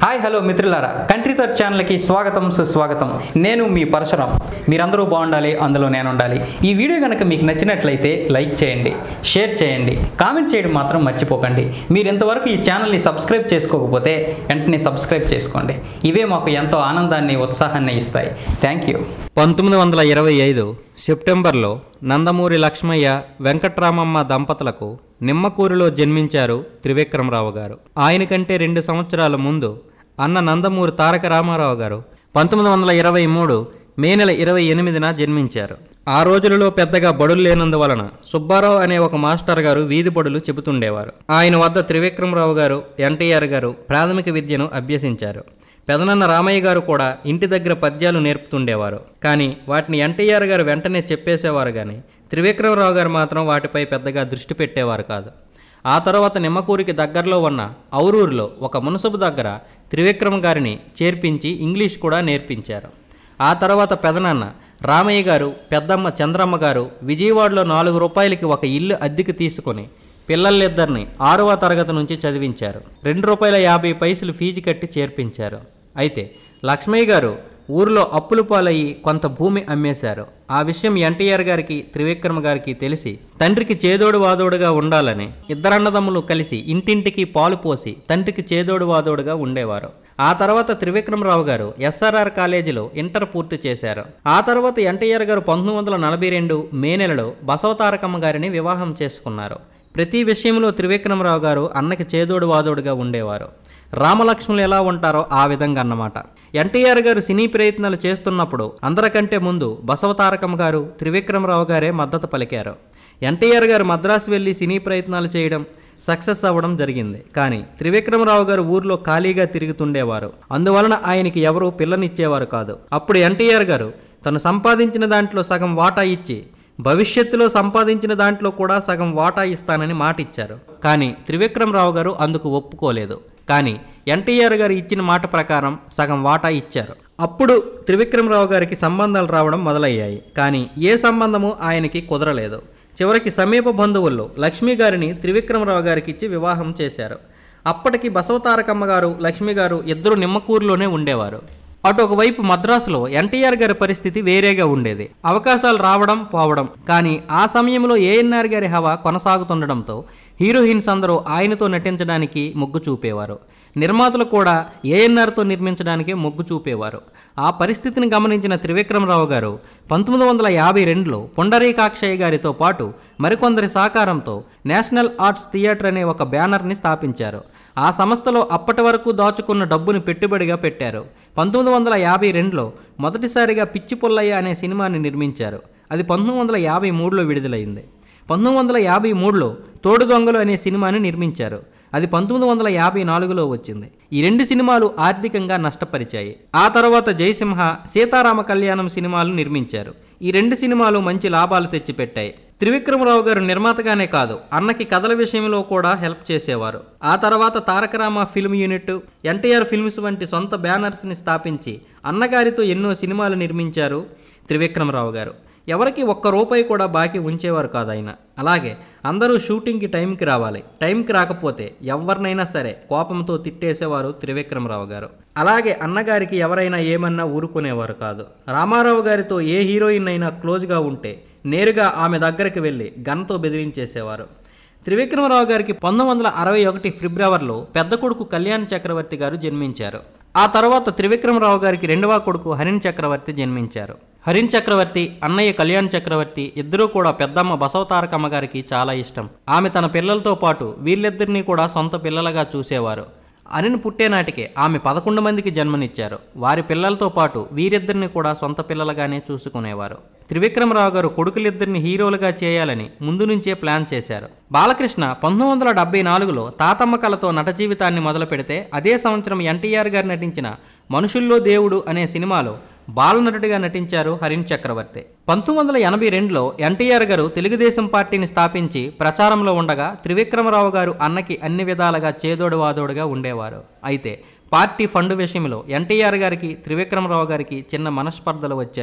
Hi hello మిత్రులారా Country థర్డ్ ఛానల్కి స్వాగతం సుస్వాగతం నేను మీ పరశురాం మీరందరూ బాగుండాలి అందులో నేను ఉండాలి ఈ వీడియో కనుక మీకు నచ్చినట్లయితే లైక్ చేయండి షేర్ చేయండి కామెంట్ చేయడం మాత్రం మర్చిపోకండి మీరు ఇంతవరకు ఈ ఛానల్ని సబ్స్క్రైబ్ చేసుకోకపోతే వెంటనే సబ్స్క్రైబ్ చేసుకోండి ఇవే మాకు ఎంతో ఆనందాన్ని ఉత్సాహాన్ని ఇస్తాయి థ్యాంక్ యూ పంతొమ్మిది వందల ఇరవై ఐదు సెప్టెంబర్లో నందమూరి లక్ష్మయ్య వెంకట్రామమ్మ దంపతులకు నిమ్మకూరులో జన్మించారు త్రివిక్రమరావు గారు ఆయన కంటే రెండు సంవత్సరాల ముందు అన్న నందమూరి తారక రామారావు గారు పంతొమ్మిది వందల ఇరవై మూడు మే నెల ఇరవై ఎనిమిదిన జన్మించారు ఆ రోజులలో పెద్దగా బడులు లేనందువలన సుబ్బారావు అనే ఒక మాస్టర్ గారు వీధి బడులు చెబుతుండేవారు ఆయన వద్ద త్రివిక్రమరావు గారు ఎన్టీఆర్ గారు ప్రాథమిక విద్యను అభ్యసించారు పెదనన్న రామయ్య గారు కూడా ఇంటి దగ్గర పద్యాలు నేర్పుతుండేవారు కానీ వాటిని ఎన్టీఆర్ గారు వెంటనే చెప్పేసేవారు కానీ త్రివిక్రమరావు గారు మాత్రం వాటిపై పెద్దగా దృష్టి పెట్టేవారు కాదు ఆ తర్వాత నిమ్మకూరికి దగ్గరలో ఉన్న ఔరూరులో ఒక మునసబు దగ్గర త్రివిక్రమ గారిని చేర్పించి ఇంగ్లీష్ కూడా నేర్పించారు ఆ తర్వాత పెదనాన్న రామయ్య గారు పెద్దమ్మ చంద్రమ్మ గారు విజయవాడలో నాలుగు రూపాయలకి ఒక ఇల్లు అద్దెకి తీసుకొని పిల్లలిద్దరిని ఆరవ తరగతి నుంచి చదివించారు రెండు రూపాయల యాభై పైసలు ఫీజు కట్టి చేర్పించారు అయితే లక్ష్మయ్య గారు ఊరిలో అప్పులు పాలయ్యి కొంత భూమి అమ్మేశారు ఆ విషయం ఎన్టీఆర్ గారికి త్రివిక్రమ గారికి తెలిసి తండ్రికి చేదోడు వాదోడుగా ఉండాలని ఇద్దరన్నదమ్ములు కలిసి ఇంటింటికి పాలు పోసి తండ్రికి చేదోడు వాదోడుగా ఉండేవారు ఆ తర్వాత త్రివిక్రమరావు గారు ఎస్ఆర్ఆర్ కాలేజీలో ఇంటర్ పూర్తి చేశారు ఆ తర్వాత ఎన్టీఆర్ గారు పంతొమ్మిది వందల నలభై రెండు మే నెలలో బసవతారకమ్మ గారిని వివాహం చేసుకున్నారు ప్రతి విషయంలో త్రివిక్రమరావు గారు అన్నకి చేదోడు వాదోడుగా ఉండేవారు రామలక్ష్మణులు ఎలా ఉంటారో ఆ విధంగా అన్నమాట ఎన్టీఆర్ గారు సినీ ప్రయత్నాలు చేస్తున్నప్పుడు అందరికంటే ముందు బసవతారకమ్మ గారు త్రివిక్రమరావు గారే మద్దతు పలికారు ఎన్టీఆర్ గారు మద్రాసు వెళ్ళి సినీ ప్రయత్నాలు చేయడం సక్సెస్ అవ్వడం జరిగింది కానీ త్రివిక్రమరావు గారు ఊర్లో ఖాళీగా తిరుగుతుండేవారు అందువలన ఆయనకి ఎవరూ పిల్లనిచ్చేవారు కాదు అప్పుడు ఎన్టీఆర్ గారు తను సంపాదించిన దాంట్లో సగం వాటా ఇచ్చి భవిష్యత్తులో సంపాదించిన దాంట్లో కూడా సగం వాటా ఇస్తానని మాట ఇచ్చారు కానీ త్రివిక్రమరావు గారు అందుకు ఒప్పుకోలేదు కానీ ఎన్టీఆర్ గారు ఇచ్చిన మాట ప్రకారం సగం వాటా ఇచ్చారు అప్పుడు త్రివిక్రమరావు గారికి సంబంధాలు రావడం మొదలయ్యాయి కానీ ఏ సంబంధము ఆయనకి కుదరలేదు చివరికి సమీప బంధువుల్లో లక్ష్మి గారిని త్రివిక్రమరావు గారికి ఇచ్చి వివాహం చేశారు అప్పటికి బసవతారకమ్మ గారు లక్ష్మి గారు ఇద్దరు నిమ్మకూరులోనే ఉండేవారు అటు ఒకవైపు మద్రాసులో ఎన్టీఆర్ గారి పరిస్థితి వేరేగా ఉండేది అవకాశాలు రావడం పోవడం కానీ ఆ సమయంలో ఏఎన్ఆర్ గారి హవా కొనసాగుతుండడంతో హీరోయిన్స్ అందరూ ఆయనతో నటించడానికి మొగ్గు చూపేవారు నిర్మాతలు కూడా ఏఎన్ఆర్తో నిర్మించడానికి మొగ్గు చూపేవారు ఆ పరిస్థితిని గమనించిన త్రివిక్రమరావు గారు పంతొమ్మిది వందల యాభై రెండులో పుండరీకాక్షయ్య గారితో పాటు మరికొందరి సహకారంతో నేషనల్ ఆర్ట్స్ థియేటర్ అనే ఒక బ్యానర్ని స్థాపించారు ఆ సంస్థలో అప్పటి వరకు దాచుకున్న డబ్బుని పెట్టుబడిగా పెట్టారు పంతొమ్మిది వందల యాభై రెండులో మొదటిసారిగా పిచ్చి పుల్లయ్య అనే సినిమాని నిర్మించారు అది పంతొమ్మిది వందల యాభై మూడులో విడుదలైంది పంతొమ్మిది వందల యాభై మూడులో తోడు దొంగలు అనే సినిమాని నిర్మించారు అది పంతొమ్మిది వందల యాభై నాలుగులో వచ్చింది ఈ రెండు సినిమాలు ఆర్థికంగా నష్టపరిచాయి ఆ తర్వాత జయసింహ సీతారామ కళ్యాణం సినిమాలు నిర్మించారు ఈ రెండు సినిమాలు మంచి లాభాలు తెచ్చిపెట్టాయి త్రివిక్రమరావు గారు నిర్మాతగానే కాదు అన్నకి కథల విషయంలో కూడా హెల్ప్ చేసేవారు ఆ తర్వాత Tarakarama film unit NTR films వంటి సొంత బ్యానర్స్ని స్థాపించి అన్నగారితో ఎన్నో సినిమాలు నిర్మించారు త్రివిక్రమరావు గారు ఎవరికి ఒక్క రూపాయి కూడా బాకీ ఉంచేవారు కాదు ఆయన అలాగే అందరూ షూటింగ్కి టైంకి రావాలి టైంకి రాకపోతే ఎవరినైనా సరే కోపంతో తిట్టేసేవారు త్రివిక్రమరావు గారు అలాగే అన్నగారికి ఎవరైనా ఏమన్నా ఊరుకునేవారు కాదు రామారావు గారితో ఏ హీరోయిన్ అయినా క్లోజ్గా ఉంటే నేరుగా ఆమె దగ్గరికి వెళ్ళి గన్తో బెదిరించేసేవారు త్రివిక్రమరావు గారికి పంతొమ్మిది వందల అరవై ఒకటి ఫిబ్రవరిలో పెద్ద కొడుకు కళ్యాణ్ చక్రవర్తి గారు జన్మించారు ఆ తర్వాత త్రివిక్రమరావు గారికి రెండవ కొడుకు హరిన్ చక్రవర్తి జన్మించారు హరిన్ చక్రవర్తి అన్నయ్య కళ్యాణ్ చక్రవర్తి ఇద్దరూ కూడా పెద్దమ్మ బసవతారకమ్మ గారికి చాలా ఇష్టం ఆమె తన పిల్లలతో పాటు వీళ్ళిద్దరినీ కూడా సొంత పిల్లలుగా చూసేవారు అనిని పుట్టేనాటికే ఆమె పదకొండు మందికి జన్మనిచ్చారు వారి పిల్లలతో పాటు వీరిద్దరిని కూడా సొంత పిల్లలుగానే చూసుకునేవారు త్రివిక్రమరావు గారు కొడుకులిద్దరిని హీరోలుగా చేయాలని ముందు నుంచే ప్లాన్ చేశారు బాలకృష్ణ పంతొమ్మిది వందల డెబ్బై నాలుగులో తాతమ్మ కళతో నట జీవితాన్ని మొదలు పెడితే అదే సంవత్సరం ఎన్టీఆర్ గారు నటించిన మనుషుల్లో దేవుడు అనే సినిమాలో బాలనటుడిగా నటించారు హరిన్ చక్రవర్తి పంతొమ్మిది వందల ఎనభై రెండులో ఎన్టీఆర్ గారు తెలుగుదేశం పార్టీని స్థాపించి ప్రచారంలో ఉండగా త్రివిక్రమరావు గారు అన్నకి అన్ని విధాలుగా చేదోడు వాదోడుగా ఉండేవారు అయితే పార్టీ ఫండ్ విషయంలో ఎన్టీఆర్ గారికి త్రివిక్రమరావు గారికి చిన్న మనస్పర్ధలు వచ్చాయి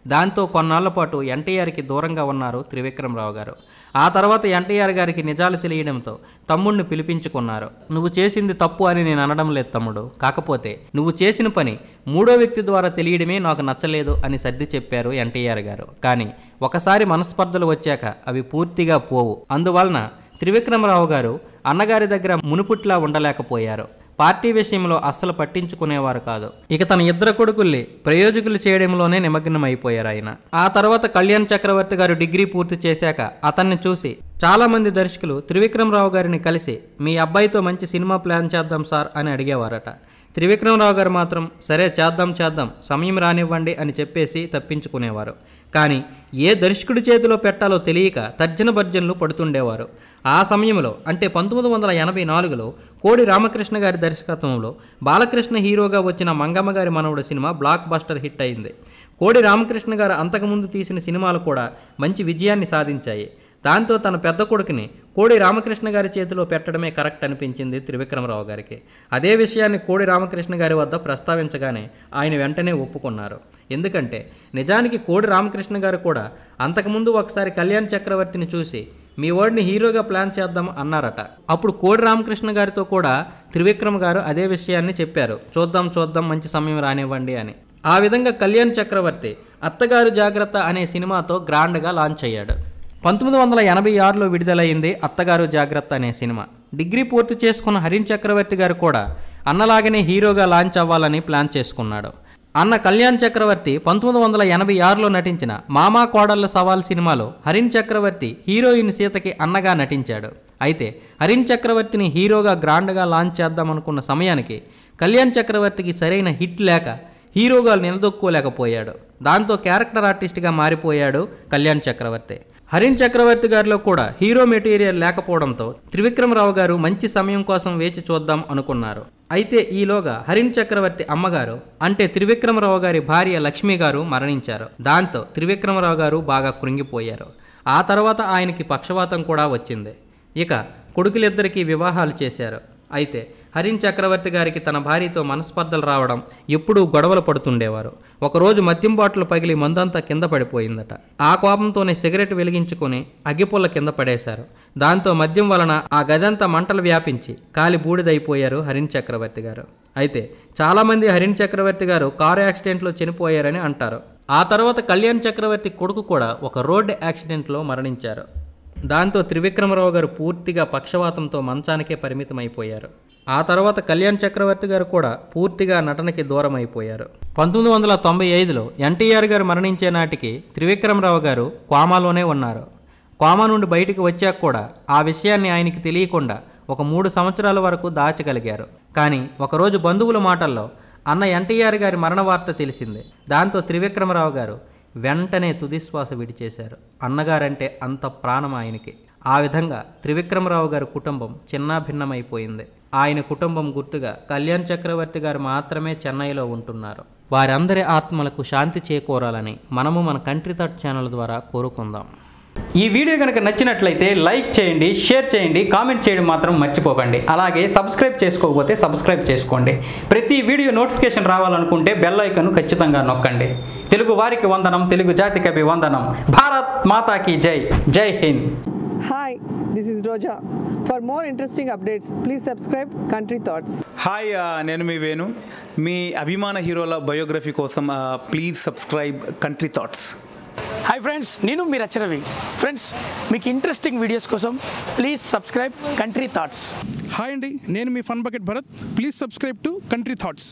దాంతో కొన్నాళ్ల పాటు ఎన్టీఆర్కి దూరంగా ఉన్నారు త్రివిక్రమరావు గారు ఆ తర్వాత ఎన్టీఆర్ గారికి నిజాలు తెలియడంతో తమ్ముడిని పిలిపించుకున్నారు నువ్వు చేసింది తప్పు అని నేను అనడం లేదు తమ్ముడు కాకపోతే నువ్వు చేసిన పని మూడో వ్యక్తి ద్వారా తెలియడమే నాకు నచ్చలేదు అని సర్ది చెప్పారు ఎన్టీఆర్ గారు కానీ ఒకసారి మనస్పర్ధలు వచ్చాక అవి పూర్తిగా పోవు అందువలన త్రివిక్రమరావు గారు అన్నగారి దగ్గర మునుపుట్లా ఉండలేకపోయారు పార్టీ విషయంలో అస్సలు పట్టించుకునేవారు కాదు ఇక తన ఇద్దరు కొడుకుల్ని ప్రయోజకులు చేయడంలోనే నిమగ్నమైపోయారు ఆయన ఆ తర్వాత కళ్యాణ్ చక్రవర్తి గారు డిగ్రీ పూర్తి చేశాక అతన్ని చూసి చాలా మంది దర్శకులు త్రివిక్రమరావు గారిని కలిసి మీ అబ్బాయితో మంచి సినిమా ప్లాన్ చేద్దాం సార్ అని అడిగేవారట త్రివిక్రమరావు గారు మాత్రం సరే చేద్దాం చేద్దాం సమయం రానివ్వండి అని చెప్పేసి తప్పించుకునేవారు కానీ ఏ దర్శకుడి చేతిలో పెట్టాలో తెలియక తర్జన భర్జనలు పడుతుండేవారు ఆ సమయంలో అంటే పంతొమ్మిది వందల ఎనభై నాలుగులో కోడి రామకృష్ణ గారి దర్శకత్వంలో బాలకృష్ణ హీరోగా వచ్చిన మంగమ్మ గారి మనవడు సినిమా బ్లాక్ బస్టర్ హిట్ అయింది కోడి రామకృష్ణ గారు అంతకుముందు తీసిన సినిమాలు కూడా మంచి విజయాన్ని సాధించాయి దాంతో తన పెద్ద కొడుకుని కోడి రామకృష్ణ గారి చేతిలో పెట్టడమే కరెక్ట్ అనిపించింది త్రివిక్రమరావు గారికి అదే విషయాన్ని కోడి రామకృష్ణ గారి వద్ద ప్రస్తావించగానే ఆయన వెంటనే ఒప్పుకున్నారు ఎందుకంటే నిజానికి కోడి రామకృష్ణ గారు కూడా అంతకుముందు ఒకసారి కళ్యాణ్ చక్రవర్తిని చూసి మీ వాడిని హీరోగా ప్లాన్ చేద్దాం అన్నారట అప్పుడు కోడి రామకృష్ణ గారితో కూడా త్రివిక్రమ్ గారు అదే విషయాన్ని చెప్పారు చూద్దాం చూద్దాం మంచి సమయం రానివ్వండి అని ఆ విధంగా కళ్యాణ్ చక్రవర్తి అత్తగారు జాగ్రత్త అనే సినిమాతో గ్రాండ్గా లాంచ్ అయ్యాడు పంతొమ్మిది వందల ఎనభై ఆరులో విడుదలైంది అత్తగారు జాగ్రత్త అనే సినిమా డిగ్రీ పూర్తి చేసుకున్న హరిన్ చక్రవర్తి గారు కూడా అన్నలాగనే హీరోగా లాంచ్ అవ్వాలని ప్లాన్ చేసుకున్నాడు అన్న కళ్యాణ్ చక్రవర్తి పంతొమ్మిది వందల ఎనభై ఆరులో నటించిన మామా కోడళ్ళ సవాల్ సినిమాలో హరిన్ చక్రవర్తి హీరోయిన్ సీతకి అన్నగా నటించాడు అయితే హరిన్ చక్రవర్తిని హీరోగా గ్రాండ్గా లాంచ్ చేద్దామనుకున్న సమయానికి కళ్యాణ్ చక్రవర్తికి సరైన హిట్ లేక హీరోగా నిలదొక్కోలేకపోయాడు దాంతో క్యారెక్టర్ ఆర్టిస్ట్గా మారిపోయాడు కళ్యాణ్ చక్రవర్తి హరిన్ చక్రవర్తి గారిలో కూడా హీరో మెటీరియల్ లేకపోవడంతో త్రివిక్రమరావు గారు మంచి సమయం కోసం వేచి చూద్దాం అనుకున్నారు అయితే ఈలోగా హరిన్ చక్రవర్తి అమ్మగారు అంటే త్రివిక్రమరావు గారి భార్య లక్ష్మి గారు మరణించారు దాంతో త్రివిక్రమరావు గారు బాగా కృంగిపోయారు ఆ తర్వాత ఆయనకి పక్షవాతం కూడా వచ్చింది ఇక కొడుకులిద్దరికీ వివాహాలు చేశారు అయితే హరిన్ చక్రవర్తి గారికి తన భార్యతో మనస్పర్ధలు రావడం ఎప్పుడూ గొడవలు పడుతుండేవారు ఒకరోజు మద్యం బాటిల్ పగిలి మందంతా కింద పడిపోయిందట ఆ కోపంతోనే సిగరెట్ వెలిగించుకొని అగ్గిపుల్ల కింద పడేశారు దాంతో మద్యం వలన ఆ గదంతా మంటలు వ్యాపించి కాలి బూడిదైపోయారు హరిన్ చక్రవర్తి గారు అయితే చాలామంది హరిన్ చక్రవర్తి గారు కారు యాక్సిడెంట్లో చనిపోయారని అంటారు ఆ తర్వాత కళ్యాణ్ చక్రవర్తి కొడుకు కూడా ఒక రోడ్డు యాక్సిడెంట్లో మరణించారు దాంతో త్రివిక్రమరావు గారు పూర్తిగా పక్షవాతంతో మంచానికే పరిమితమైపోయారు ఆ తర్వాత కళ్యాణ్ చక్రవర్తి గారు కూడా పూర్తిగా నటనకి దూరం అయిపోయారు పంతొమ్మిది వందల తొంభై ఐదులో ఎన్టీఆర్ గారు మరణించే నాటికి త్రివిక్రమరావు గారు కోమాలోనే ఉన్నారు కోమా నుండి బయటికి వచ్చాక కూడా ఆ విషయాన్ని ఆయనకి తెలియకుండా ఒక మూడు సంవత్సరాల వరకు దాచగలిగారు కానీ ఒకరోజు బంధువుల మాటల్లో అన్న ఎన్టీఆర్ గారి మరణ వార్త తెలిసింది దాంతో త్రివిక్రమరావు గారు వెంటనే తుదిశ్వాస విడిచేశారు అన్నగారంటే అంత ప్రాణం ఆయనకి ఆ విధంగా త్రివిక్రమరావు గారి కుటుంబం చిన్నాభిన్నమైపోయింది ఆయన కుటుంబం గుర్తుగా కళ్యాణ్ చక్రవర్తి గారు మాత్రమే చెన్నైలో ఉంటున్నారు వారందరి ఆత్మలకు శాంతి చేకూరాలని మనము మన కంట్రీ థాట్ ఛానల్ ద్వారా కోరుకుందాం ఈ వీడియో కనుక నచ్చినట్లయితే లైక్ చేయండి షేర్ చేయండి కామెంట్ చేయడం మాత్రం మర్చిపోకండి అలాగే సబ్స్క్రైబ్ చేసుకోకపోతే సబ్స్క్రైబ్ చేసుకోండి ప్రతి వీడియో నోటిఫికేషన్ రావాలనుకుంటే బెల్ ఐకన్ ఖచ్చితంగా నొక్కండి తెలుగు వారికి వందనం తెలుగు జాతికి వందనం భారత్ మాతాకి Jai Jai Hind Hi, this is Roja. For more interesting updates, please subscribe Country Thoughts. Hi ఆ, నేను మీ వేణు మీ అభిమాన హీరోల బయోగ్రఫీ కోసం ఆ, please subscribe Country Thoughts hi friends నేను మీ రచరవి ఫ్రెండ్స్ మీకు ఇంట్రెస్టింగ్ వీడియోస్ కోసం please subscribe Country Thoughts hi అండి నేను మీ fun bucket Bharat please subscribe to Country Thoughts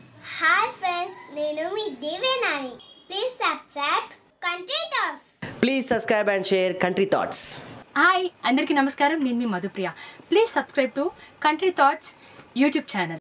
hi friends నేను మీ Devenani please subscribe Country Thoughts Please subscribe and share Country Thoughts. Hi అందరికీ నమస్కారం నేను మీ Madhupriya please subscribe to Country Thoughts YouTube channel